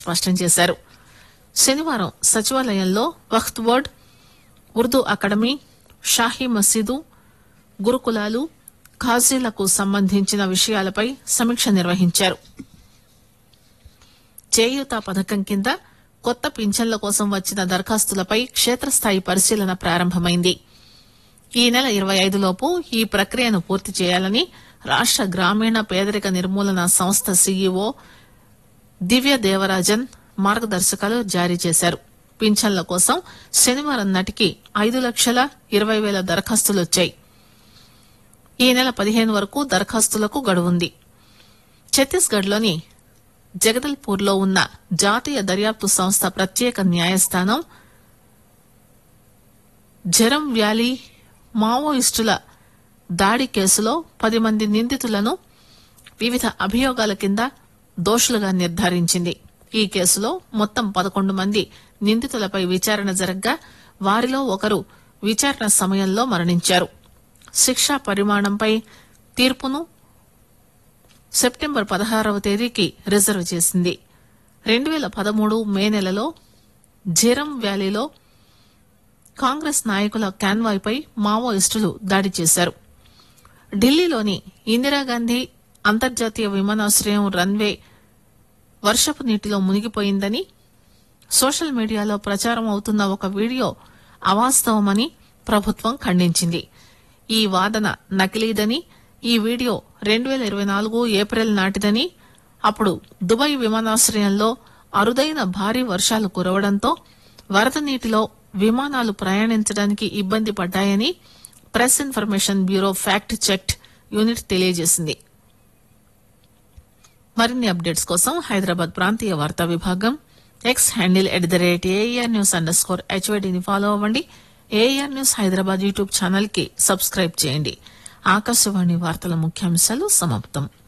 స్పష్టం చేశారు శనివారం సచివాలయంలో వక్త్ బోర్డ్ ఉర్దూ అకాడమీ షాహీ మసీదు గురుకులాలు ఖాజీలకు సంబంధించిన విషయాలపై సమీక్ష నిర్వహించారు చేయూత పథకం కింద కొత్త పింఛన్ల కోసం వచ్చిన దరఖాస్తులపై క్షేత్రస్థాయి పరిశీలన ప్రారంభమైంది ఈ నెల ఇరవై ఐదులోపు ఈ ప్రక్రియను పూర్తి చేయాలని రాష్ట గ్రామీణ పేదరిక నిర్మూలన సంస్థ సీఈఓ దివ్య దేవరాజన్ మార్గదర్శకాలు జారీ చేశారు పింఛన్ల కోసం శనివారం నాటికి ఐదు లక్షల ఇరవై వేల దరఖాస్తులు వచ్చాయి ఈ నెల పదిహేను వరకు దరఖాస్తులకు గడువుంది ఛత్తీస్గఢ్ లోని జగదల్పూర్ లో ఉన్న జాతీయ దర్యాప్తు సంస్థ ప్రత్యేక న్యాయస్థానం జరం వ్యాలీ మావోయిస్టుల దాడి కేసులో పది మంది నిందితులను వివిధ అభియోగాల కింద దోషులుగా నిర్ధారించింది ఈ కేసులో మొత్తం పదకొండు మంది నిందితులపై విచారణ జరగ్గా వారిలో ఒకరు విచారణ సమయంలో మరణించారు శిక్షా పరిమాణంపై తీర్పును సెప్టెంబర్ పదహారవ తేదీకి రిజర్వ్ చేసింది రెండు వేల పదమూడు మే నెలలో ఝీరం వ్యాలీలో కాంగ్రెస్ నాయకుల కాన్వాయ్పై మావోయిస్టులు దాడి చేశారు ఢిల్లీలోని ఇందిరాగాంధీ అంతర్జాతీయ విమానాశ్రయం రన్వే వర్షపు నీటిలో మునిగిపోయిందని సోషల్ మీడియాలో ప్రచారం అవుతున్న ఒక వీడియో అవాస్తవమని ప్రభుత్వం ఖండించింది ఈ వాదన నకిలీదని ఈ వీడియో రెండు వేల ఇరవై నాలుగు ఏప్రిల్ నాటిదని అప్పుడు దుబాయ్ విమానాశ్రయంలో అరుదైన భారీ వర్షాలు కురవడంతో వరద నీటిలో విమానాలు ప్రయాణించడానికి ఇబ్బంది పడ్డాయని press information bureau fact check unit తెలియజేసింది మరిన్ని అప్డేట్స్ కోసం హైదరాబాద్ ప్రాంతీయ వార్తా విభాగం X handle at the rate AR news underscore స్కోర్ హెచ్వైడీని ఫాలో అవ్వండి AR news Hyderabad YouTube channel కి సబ్స్క్రైబ్ చేయండి ఆకాశవాణి వార్తల ముఖ్యాంశాలు సమాప్తం